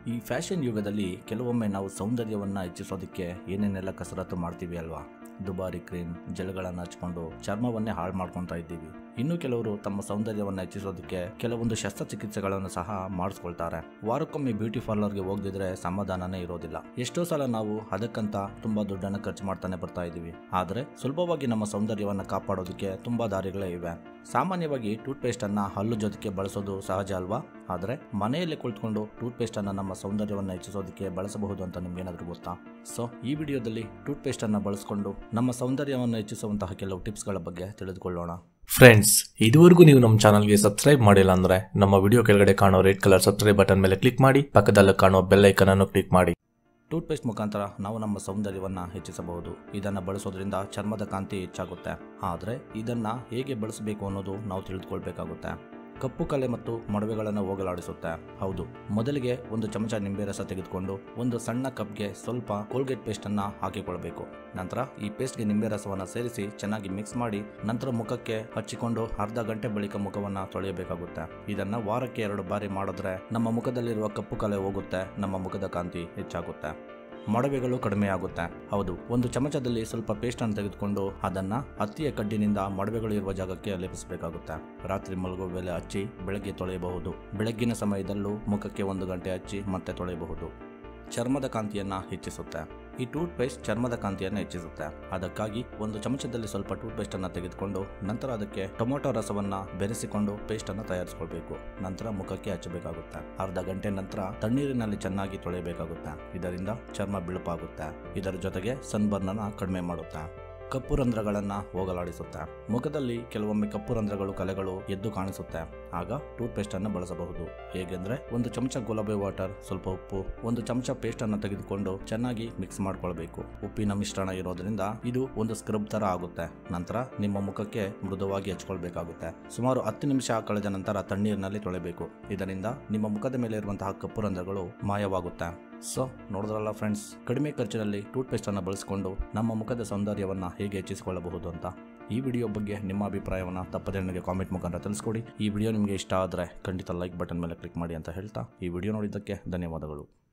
ಈ ಫ್ಯಾಷನ್ ಯುಗದಲ್ಲಿ ಕೆಲವೊಮ್ಮೆ ನಾವು ಸೌಂದರ್ಯವನ್ನು ಹೆಚ್ಚಿಸೋದಕ್ಕೆ ಏನೇನೆಲ್ಲ ಕಸರತ್ತು ಮಾಡ್ತೀವಿ ಅಲ್ವಾ ದುಬಾರಿ ಕ್ರೀಮ್ ಜೆಲ್ಗಳನ್ನು ಹಚ್ಕೊಂಡು ಚರ್ಮವನ್ನೇ ಹಾಳು ಮಾಡ್ಕೊತಾ ಇದ್ದೀವಿ ಇನ್ನು ಕೆಲವರು ತಮ್ಮ ಸೌಂದರ್ಯವನ್ನು ಹೆಚ್ಚಿಸೋದಕ್ಕೆ ಕೆಲವೊಂದು ಶಸ್ತ್ರಚಿಕಿತ್ಸೆಗಳನ್ನು ಸಹ ಮಾಡಿಸ್ಕೊಳ್ತಾರೆ ವಾರಕ್ಕೊಮ್ಮೆ ಬ್ಯೂಟಿ ಪಾರ್ಲರ್ಗೆ ಹೋಗದಿದ್ರೆ ಸಮಾಧಾನನೇ ಇರೋದಿಲ್ಲ ಎಷ್ಟೋ ಸಲ ನಾವು ಅದಕ್ಕಂತ ತುಂಬಾ ದುಡ್ಡನ್ನು ಖರ್ಚು ಮಾಡ್ತಾನೆ ಬರ್ತಾ ಇದ್ದೀವಿ ಆದರೆ ಸುಲಭವಾಗಿ ನಮ್ಮ ಸೌಂದರ್ಯವನ್ನು ಕಾಪಾಡೋದಕ್ಕೆ ತುಂಬಾ ದಾರಿಗಳೇ ಇವೆ ಸಾಮಾನ್ಯವಾಗಿ ಟೂತ್ ಪೇಸ್ಟ್ ಅನ್ನ ಹಲ್ಲು ಜೊತೆಗೆ ಬಳಸೋದು ಸಹಜ ಅಲ್ವಾ ಆದರೆ ಮನೆಯಲ್ಲೇ ಕುಳಿತುಕೊಂಡು ಟೂತ್ ಪೇಸ್ಟ್ ಅನ್ನ ನಮ್ಮ ಸೌಂದರ್ಯವನ್ನು ಹೆಚ್ಚಿಸೋದಕ್ಕೆ ಬಳಸಬಹುದು ಅಂತ ನಿಮ್ಗೇನಾದ್ರೂ ಗೊತ್ತಾ ಸೊ ಈ ವಿಡಿಯೋದಲ್ಲಿ ಟೂತ್ ಪೇಸ್ಟ್ ಅನ್ನ ಬಳಸಿಕೊಂಡು ನಮ್ಮ ಸೌಂದರ್ಯವನ್ನು ಹೆಚ್ಚಿಸುವಂತಹ ಕೆಲವು ಟಿಪ್ಸ್ಗಳ ಬಗ್ಗೆ ತಿಳಿದುಕೊಳ್ಳೋಣ ಫ್ರೆಂಡ್ಸ್ ಇದುವರೆಗೂ ನೀವು ನಮ್ಮ ಚಾನಲ್ಗೆ ಸಬ್ಸ್ಕ್ರೈಬ್ ಮಾಡಿಲ್ಲ ಅಂದ್ರೆ ನಮ್ಮ ವಿಡಿಯೋ ಕೆಳಗಡೆ ಕಾಣೋ ರೆಡ್ ಕಲರ್ ಸಬ್ಸ್ಕ್ರೈಬ್ ಬಟನ್ ಮೇಲೆ ಕ್ಲಿಕ್ ಮಾಡಿ ಪಕ್ಕದಲ್ಲಿ ಕಾಣೋ ಬೆಲ್ ಐಕನ್ ಅನ್ನು ಕ್ಲಿಕ್ ಮಾಡಿ ಟೂತ್ ಪೇಸ್ಟ್ ಮುಖಾಂತರ ನಾವು ನಮ್ಮ ಸೌಂದರ್ಯವನ್ನು ಹೆಚ್ಚಿಸಬಹುದು ಇದನ್ನು ಬಳಸೋದ್ರಿಂದ ಚರ್ಮದ ಕಾಂತಿ ಹೆಚ್ಚಾಗುತ್ತೆ ಆದರೆ ಇದನ್ನು ಹೇಗೆ ಬಳಸಬೇಕು ಅನ್ನೋದು ನಾವು ತಿಳಿದುಕೊಳ್ಬೇಕಾಗುತ್ತೆ ಕಪ್ಪು ಕಲೆ ಮತ್ತು ಮೊಡವೆಗಳನ್ನು ಹೋಗಲಾಡಿಸುತ್ತೆ ಹೌದು ಮೊದಲಿಗೆ ಒಂದು ಚಮಚ ನಿಂಬೆ ರಸ ತೆಗೆದುಕೊಂಡು ಒಂದು ಸಣ್ಣ ಕಪ್ಗೆ ಸ್ವಲ್ಪ ಕೋಲ್ಗೇಟ್ ಪೇಸ್ಟನ್ನು ಹಾಕಿಕೊಳ್ಬೇಕು ನಂತರ ಈ ಪೇಸ್ಟ್ಗೆ ನಿಂಬೆ ರಸವನ್ನು ಸೇರಿಸಿ ಚೆನ್ನಾಗಿ ಮಿಕ್ಸ್ ಮಾಡಿ ನಂತರ ಮುಖಕ್ಕೆ ಹಚ್ಚಿಕೊಂಡು ಅರ್ಧ ಗಂಟೆ ಬಳಿಕ ಮುಖವನ್ನು ತೊಳೆಯಬೇಕಾಗುತ್ತೆ ಇದನ್ನು ವಾರಕ್ಕೆ ಎರಡು ಬಾರಿ ಮಾಡಿದ್ರೆ ನಮ್ಮ ಮುಖದಲ್ಲಿರುವ ಕಪ್ಪು ಕಲೆ ಹೋಗುತ್ತೆ ನಮ್ಮ ಮುಖದ ಕಾಂತಿ ಹೆಚ್ಚಾಗುತ್ತೆ ಮೊಡವೆಗಳು ಕಡಿಮೆಯಾಗುತ್ತೆ ಹೌದು ಒಂದು ಚಮಚದಲ್ಲಿ ಸ್ವಲ್ಪ ಪೇಸ್ಟ್ ಅನ್ನು ತೆಗೆದುಕೊಂಡು ಅದನ್ನ ಹತ್ತಿಯ ಕಡ್ಡಿನಿಂದ ಮೊಡವೆಗಳು ಇರುವ ಜಾಗಕ್ಕೆ ಲೇಪಿಸಬೇಕಾಗುತ್ತೆ ರಾತ್ರಿ ಮಲಗುವ ವೇಳೆ ಹಚ್ಚಿ ಬೆಳಗ್ಗೆ ತೊಳೆಯಬಹುದು ಬೆಳಗ್ಗಿನ ಸಮಯದಲ್ಲೂ ಮುಖಕ್ಕೆ ಒಂದು ಗಂಟೆ ಹಚ್ಚಿ ಮತ್ತೆ ತೊಳೆಯಬಹುದು ಚರ್ಮದ ಕಾಂತಿಯನ್ನ ಹೆಚ್ಚಿಸುತ್ತೆ ಈ ಟೂತ್ ಪೇಸ್ಟ್ ಚರ್ಮದ ಕಾಂತಿಯನ್ನು ಹೆಚ್ಚಿಸುತ್ತೆ ಅದಕ್ಕಾಗಿ ಒಂದು ಚಮಚದಲ್ಲಿ ಸ್ವಲ್ಪ ಟೂತ್ ಪೇಸ್ಟ್ ಅನ್ನು ತೆಗೆದುಕೊಂಡು ನಂತರ ಅದಕ್ಕೆ ಟೊಮೊಟೊ ರಸವನ್ನ ಬೆರೆಸಿಕೊಂಡು ಪೇಸ್ಟ್ ಅನ್ನು ತಯಾರಿಸಿಕೊಳ್ಬೇಕು ನಂತರ ಮುಖಕ್ಕೆ ಹಚ್ಚಬೇಕಾಗುತ್ತೆ ಅರ್ಧ ಗಂಟೆ ನಂತರ ತಣ್ಣೀರಿನಲ್ಲಿ ಚೆನ್ನಾಗಿ ತೊಳೆಯಬೇಕಾಗುತ್ತೆ ಇದರಿಂದ ಚರ್ಮ ಬಿಳುಪಾಗುತ್ತೆ ಇದರ ಜೊತೆಗೆ ಸನ್ಬರ್ನ್ ಅನ್ನ ಕಡಿಮೆ ಮಾಡುತ್ತೆ ಕಪ್ಪು ರಂಧ್ರಗಳನ್ನು ಹೋಗಲಾಡಿಸುತ್ತೆ ಮುಖದಲ್ಲಿ ಕೆಲವೊಮ್ಮೆ ಕಪ್ಪು ರಂಧ್ರಗಳು ಕಲೆಗಳು ಎದ್ದು ಕಾಣಿಸುತ್ತೆ ಆಗ ಟೂತ್ ಪೇಸ್ಟ್ ಅನ್ನು ಬಳಸಬಹುದು ಹೇಗೆಂದ್ರೆ ಒಂದು ಚಮಚ ಗುಲಾಬಿ ವಾಟರ್ ಸ್ವಲ್ಪ ಉಪ್ಪು ಒಂದು ಚಮಚ ಪೇಸ್ಟ್ ಅನ್ನು ತೆಗೆದುಕೊಂಡು ಚೆನ್ನಾಗಿ ಮಿಕ್ಸ್ ಮಾಡ್ಕೊಳ್ಬೇಕು ಉಪ್ಪಿನ ಮಿಶ್ರಣ ಇರೋದ್ರಿಂದ ಇದು ಒಂದು ಸ್ಕ್ರಬ್ ತರ ಆಗುತ್ತೆ ನಂತರ ನಿಮ್ಮ ಮುಖಕ್ಕೆ ಮೃದುವಾಗಿ ಹಚ್ಕೊಳ್ಬೇಕಾಗುತ್ತೆ ಸುಮಾರು ಹತ್ತು ನಿಮಿಷ ಕಳೆದ ನಂತರ ತಣ್ಣೀರಿನಲ್ಲಿ ತೊಳೆಬೇಕು ಇದರಿಂದ ನಿಮ್ಮ ಮುಖದ ಮೇಲೆ ಇರುವಂತಹ ಕಪ್ಪು ರಂಧ್ರಗಳು ಮಾಯವಾಗುತ್ತೆ ಸೊ ನೋಡಿದ್ರಲ್ಲ ಫ್ರೆಂಡ್ಸ್ ಕಡಿಮೆ ಖರ್ಚಿನಲ್ಲಿ ಟೂತ್ ಪೇಸ್ಟ್ ಅನ್ನು ಬಳಸಿಕೊಂಡು ನಮ್ಮ ಮುಖದ ಸೌಂದರ್ಯವನ್ನು ಹೇಗೆ ಹೆಚ್ಚಿಸಿಕೊಳ್ಳಬಹುದು ಅಂತ ಈ ವಿಡಿಯೋ ಬಗ್ಗೆ ನಿಮ್ಮ ಅಭಿಪ್ರಾಯವನ್ನು ತಪ್ಪದೆ ನನಗೆ ಕಾಮೆಂಟ್ ಮುಖಾಂತರ ತಿಳಿಸ್ಕೊಡಿ ಈ ವಿಡಿಯೋ ನಿಮಗೆ ಇಷ್ಟ ಆದರೆ ಖಂಡಿತ ಲೈಕ್ ಬಟನ್ ಮೇಲೆ ಕ್ಲಿಕ್ ಮಾಡಿ ಅಂತ ಹೇಳ್ತಾ ಈ ವಿಡಿಯೋ ನೋಡಿದ್ದಕ್ಕೆ ಧನ್ಯವಾದಗಳು